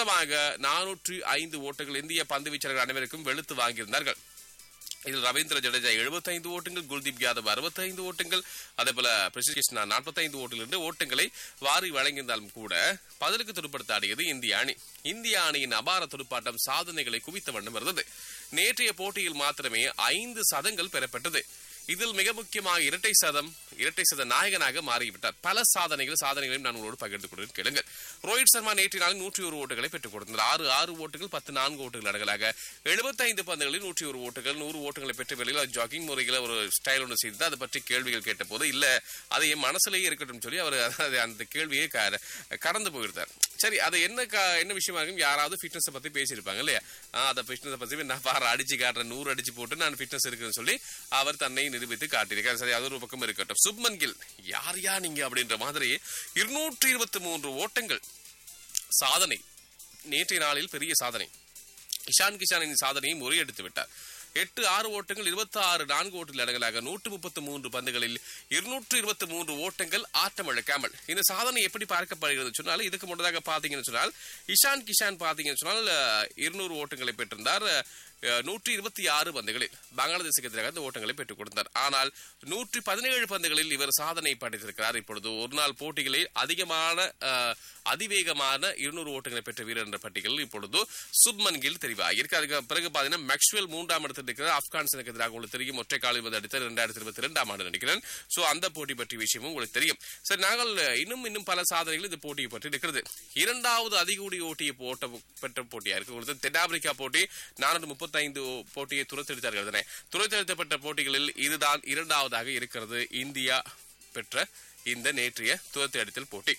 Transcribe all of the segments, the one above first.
மொத்தமாக நானூற்றி ஐந்து ஓட்டுகள் இந்திய பந்து வீச்சாளர்கள் அனைவருக்கும் வெளுத்து வாங்கியிருந்தார்கள் இதில் ரவீந்திர ஜடேஜா 75 ஓட்டுகள் குல்தீப் யாதவ் 65 ஓட்டுகள் அதே போல பிரசித் கிருஷ்ணா 45 ஓட்டில் இருந்து ஓட்டுகளை வாரி வழங்கியிருந்தாலும் கூட பதிலுக்கு துடுப்படுத்த ஆடியது இந்திய அணி இந்திய அணியின் அபார துடுப்பாட்டம் சாதனைகளை குவித்த வண்ணம் இருந்தது நேற்றைய போட்டியில் மாத்திரமே ஐந்து சதங்கள் பெறப்பட்டது இதில் மிக முக்கியமாக இரட்டை சதம் இரட்டை சத நாயகனாக மாறிவிட்டார் பல சாதனைகள் சாதனைகளையும் நான் உங்களோடு பகிர்ந்து கொண்டு கேளுங்கள் ரோஹித் சர்மா நேற்று நாளில் நூற்றி ஒரு ஓட்டுகளை பெற்றுக் கொடுத்தார் ஆறு ஆறு ஓட்டுகள் பத்து நான்கு ஓட்டுகள் அடங்கலாக எழுபத்தைந்து பந்துகளில் நூற்றி ஒரு ஓட்டுகள் நூறு ஓட்டுகளை பெற்ற வேளையில் ஜாகிங் முறையில் ஒரு ஸ்டைல் ஒன்று செய்து அதை பற்றி கேள்விகள் கேட்டபோது இல்ல அது என் மனசுலயே இருக்கட்டும் சொல்லி அவர் அது அந்த கேள்வியை க- கடந்து போயிருந்தார் சரி அது என்ன க- என்ன விஷயமா இருக்கும் யாராவது ஃபிட்னஸ் பத்தி பேசியிருப்பாங்க இல்லையா ஆ, அதை ஃபிட்னஸ் பத்தி நான் பாரு அடிச்சு காட்டுறேன் நூறு அடிச்சு போட்டு நான் ஃபிட்னஸ் இருக்குன்னு சொல்லி அவர் தன்னை நிரூபித்து காட்டியிருக்கார் சரி அது ஒரு பக்கம் இருக்கட்டும் சுப்மன் கில் யார் யா நீங்க அப்படின்ற மாதிரி இருநூற்றி இருபத்தி மூன்று ஓட்டங்கள் சாதனை நேற்றைய நாளில் பெரிய சாதனை இஷான் கிஷானின் சாதனையை முறியடித்து விட்டார் எட்டு ஆறு ஓட்டங்கள் இருபத்தி ஆறு நான்கு ஓட்டங்கள் அடங்கலாக நூற்று முப்பத்து மூன்று பந்துகளில் இருநூற்று இருபத்தி மூன்று ஓட்டங்கள் ஆட்டம் இழக்காமல் இந்த சாதனை எப்படி பார்க்கப்படுகிறது சொன்னால் இதுக்கு முன்னதாக பார்த்தீங்கன்னு சொன்னால் இஷான் கிஷான் பார்த்தீங்கன்னு சொன்னால் அஹ், இருநூறு ஓட்டங்களை பெற்றிருந்தார் அஹ், நூற்றி இருபத்தி ஆறு பந்துகளில் பங்களாதேசுக்கு எதிராக இந்த ஓட்டங்களை பெற்றுக் கொடுத்தார் ஆனால் நூற்றி பதினேழு பந்துகளில் இவர் சாதனை படைத்திருக்கிறார் இப்பொழுது ஒரு நாள் போட்டிகளில் அதிகமான அஹ், அதிவேகமான இருநூறு ஓட்டங்களை பெற்ற வீரர் என்ற பட்டியலில் இப்பொழுது சுப்மன் கில் தெரிவாகியிருக்கு அதுக்கு பிறகு பாத்தீங்கன்னா மேக்ஸ்வெல் மூன்றாம் இடத்தில் இருக்கிறார் ஆப்கானிஸ்தானுக்கு எதிராக உங்களுக்கு தெரியும் ஒற்றை காலில் வந்து அடித்த இரண்டாயிரத்தி இருபத்தி ரெண்டாம் ஆண்டு நினைக்கிறேன் சோ அந்த போட்டி பற்றிய விஷயமும் உங்களுக்கு தெரியும் சரி நாங்கள் இன்னும் இன்னும் பல சாதனைகள் இந்த போட்டியை பற்றி இருக்கிறது இரண்டாவது அதிகூடி ஓட்டியை போட்ட பெற்ற போட்டியா இருக்கு உங்களுக்கு தென்னாப்பிரிக்கா போட்டி நானூற்று முப்பத்தைந்து போட்டியை துரத்தெடுத்தார்கள் தானே துரத்தெடுத்தப்பட்ட போட்டிகளில் இதுதான் இரண்டாவதாக இருக்கிறது இந்தியா பெற்ற இந்த நேற்றைய துரத்தெடுத்தல் போட்டி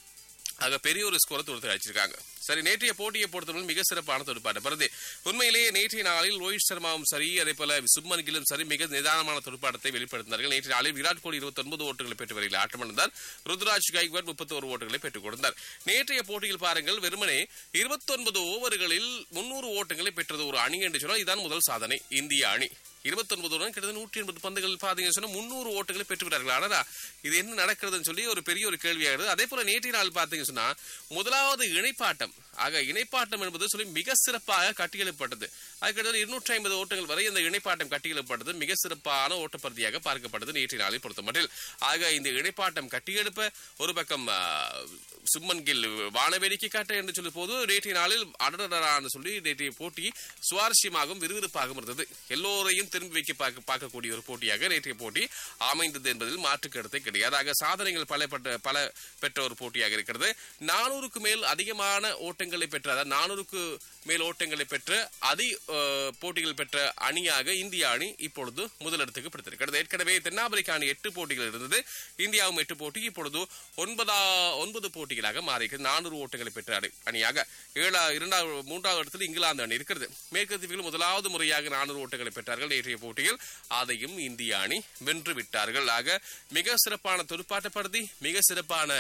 ஆக பெரிய ஒரு ஸ்கோரை துரத்து அடிச்சிருக்காங்க சரி நேற்றைய போட்டியை பொறுத்தவரை மிக சிறப்பான துடுப்பாட்டம் பிறகு உண்மையிலேயே நேற்றைய நாளில் ரோஹித் சர்மாவும் சரி அதே போல சுப்மன் கில்லும் சரி மிக நிதானமான துடுப்பாட்டத்தை வெளிப்படுத்தினார்கள் நேற்றைய நாளில் விராட் கோலி 29 ஓட்டுகளை பெற்று வருகிறார் ஆட்டமிழந்தார் ருத்ராஜ் கைக்வாட் 31 ஓட்டுகளை பெற்றுக் கொடுத்தார் நேற்றைய போட்டியில் பாருங்கள் வெறுமனே 29 ஓவர்களில் 300 ஓட்டங்களை பெற்றது ஒரு அணி என்று சொன்னால் இதுதான் முதல் சாதனை இந்திய அணி 29 உடன் கிட்டத்தட்ட நூற்றி எண்பது பந்துகள் பாத்தீங்கன்னு சொன்னா முன்னூறு ஓட்டுகளை பெற்று விட்டார்கள் ஆனா இது என்ன நடக்கிறதுன்னு சொல்லி ஒரு பெரிய ஒரு கேள்வியாகிறது அதே போல நேற்றைய நாள் பாத்தீங்கன்னு சொன்னா முதலாவது இணைப்பாட்டம் ஆக இணைப்பாட்டம் என்பது சொல்லி மிக சிறப்பாக கட்டியெழுப்பப்பட்டது அது கிட்டத்தட்ட இருநூற்றி ஐம்பது ஓட்டங்கள் வரை இந்த இணைப்பாட்டம் கட்டியெழுப்பப்பட்டது மிக சிறப்பான ஓட்டப்பகுதியாக பார்க்கப்பட்டது நேற்றைய நாளில் பொறுத்தமட்டில் ஆக இந்த இணைப்பாட்டம் கட்டியெழுப்ப ஒரு பக்கம் ஆ, சும்மன் கில் வானவேடிக்கை காட்ட என்று சொல்லி போது நேற்றைய நாளில் அடடரான்னு சொல்லி நேற்றைய போட்டி சுவாரஸ்யமாகவும் விறுவிறுப்பாகவும் இருந்தது எல்லோரையும் திரும்பி வைக்க பார்க்க பார்க்கக்கூடிய ஒரு போட்டியாக நேற்றைய போட்டி அமைந்தது என்பதில் மாற்று கருத்தை கிடையாது ஆக சாதனைகள் பல பட்ட பல பெற்ற ஒரு போட்டியாக இருக்கிறது நானூறுக்கு மேல் அதிகமான ஓட்டங்களை பெற்ற அதாவது நானூறுக்கு மேல் ஓட்டங்களை பெற்ற அதி அஹ், போட்டிகள் பெற்ற அணியாக இந்திய அணி இப்பொழுது முதலிடத்துக்கு பிடித்திருக்கிறது ஏற்கனவே தென்னாப்பிரிக்கா அணி எட்டு போட்டிகள் இருந்தது இந்தியாவும் எட்டு போட்டி இப்பொழுது ஒன்பதா ஒன்பது போட்டிகளாக மாறியிருக்கிறது நானூறு ஓட்டங்களை பெற்ற அணி- அணியாக ஏழா இரண்டாவது மூன்றாவது இடத்தில் இங்கிலாந்து அணி இருக்கிறது மேற்கு தீவில் முதலாவது முறையாக நானூறு ஓட்டங்களை பெற்றார்கள் நேற்றைய போட்டியில் அதையும் இந்திய அணி வென்று விட்டார்கள் ஆக மிக சிறப்பான துடுப்பாட்ட படுத்தி மிக சிறப்பான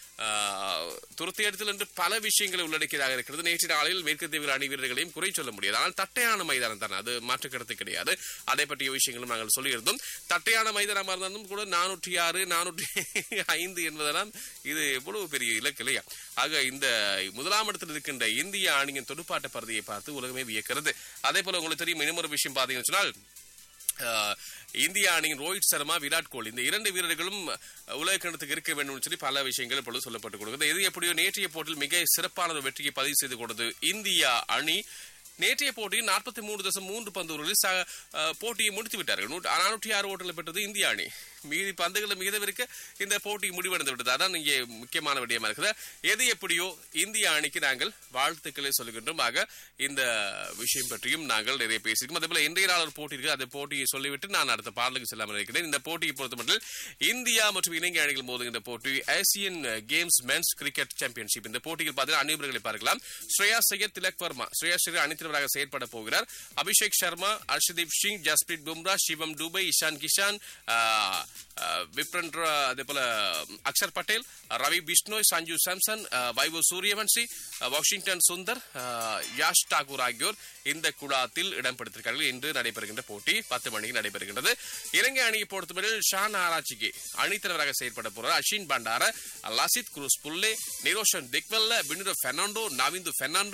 துரத்தி எடுத்தல் என்று பல விஷயங்களை உள்ளடக்கியதாக இருக்கிறது நேற்று நாளில் மேற்கு தீவிர அணி வீரர்களையும் குறை சொல்ல முடியாது ஆனால் தட்டையான மைதானம் தான் அது மாற்று கருத்து கிடையாது அதை பற்றிய விஷயங்களும் நாங்கள் சொல்லியிருந்தோம் தட்டையான மைதானமாக இருந்தாலும் கூட நானூற்றி ஆறு நானூற்றி ஐந்து என்பதெல்லாம் இது எவ்வளவு பெரிய இலக்கு இல்லையா ஆக இந்த முதலாம் இடத்தில் இருக்கின்ற இந்திய அணியின் துடுப்பாட்ட பரதியை பார்த்து உலகமே வியக்கிறது அதே போல உங்களுக்கு தெரியும் இன்னொரு விஷயம் பார்த்தீங்கன்னு சொன்னால் ஆஹ், இந்திய அணியின் ரோஹித் சர்மா விராட் கோலி இந்த இரண்டு வீரர்களும் உலக கிணத்துக்கு இருக்க வேண்டும் சொல்லி பல விஷயங்கள் இப்பொழுது சொல்லப்பட்டு கொடுக்குது எது எப்படியோ நேற்றைய போட்டியில் மிக சிறப்பான ஒரு வெற்றியை பதிவு செய்து கொடுத்தது இந்தியா அணி நேற்றைய போட்டியில் நாற்பத்தி மூணு தசம் மூன்று பந்துகளில் ச- ஆஹ், போட்டியை முடித்து விட்டார்கள் நூற்று- நானூற்றி ஆறு ஓட்டங்களை பெற்றது இந்திய அணி மீதி பந்துகளை மிகதவிருக்க இந்த போட்டி முடிவடைந்து விட்டது அதான் இங்கே முக்கியமான விடயமா இருக்குது எது எப்படியோ இந்திய அணிக்கு நாங்கள் வாழ்த்துக்களை சொல்கின்றோம் ஆக இந்த விஷயம் பற்றியும் நாங்கள் நிறைய பேசியிருக்கோம் அதே போல இன்றைய நாள் ஒரு போட்டி இருக்கு அந்த போட்டியை சொல்லிவிட்டு நான் அடுத்த பாடலுக்கு செல்லாமல் இருக்கிறேன் இந்த போட்டியை பொறுத்தமட்டில் இந்தியா மற்றும் இலங்கை அணிகள் மோதுகின்ற போட்டி Asian games men's cricket championship இந்த போட்டியில் பார்த்தீங்கன்னா அணிவர்களை பார்க்கலாம் ஸ்ரேயா சையத் திலக் வர்மா ஸ்ரேயா சையத் அணித்தலைவராக செயற்பட போகிறார் அபிஷேக் சர்மா அர்ஷதீப் சிங் ஜஸ்பிரீத் பும்ரா சிவம் துபை இஷான் கிஷான் ஆஹ், ஆஹ், விப்ரன் ர- அதே போல அக்ஷர் பட்டேல் ரவி பிஷ்ணோய் சஞ்சு சாம்சன் ஆஹ், வைபவ் சூரியவன்சி ஆஹ், வாஷிங்டன் சுந்தர் ஆஹ், யாஷ் டாகூர் ஆகியோர் இந்த குழாத்தில் இடம் பிடித்திருக்கிறார்கள் இன்று நடைபெறுகின்ற போட்டி பத்து மணிக்கு நடைபெறுகின்றது இலங்கை அணியை பொறுத்தவரையில் ஷான் ஆராய்ச்சிக்கு அணித்தலைவராக செயற்பட போறார் அஷின் பண்டார லசித் குரூஸ் புல்லே நிரோஷன் திக்வெல்ல பினிரோ பெர்னாண்டோ நவிந்து பெர்னாண்டோ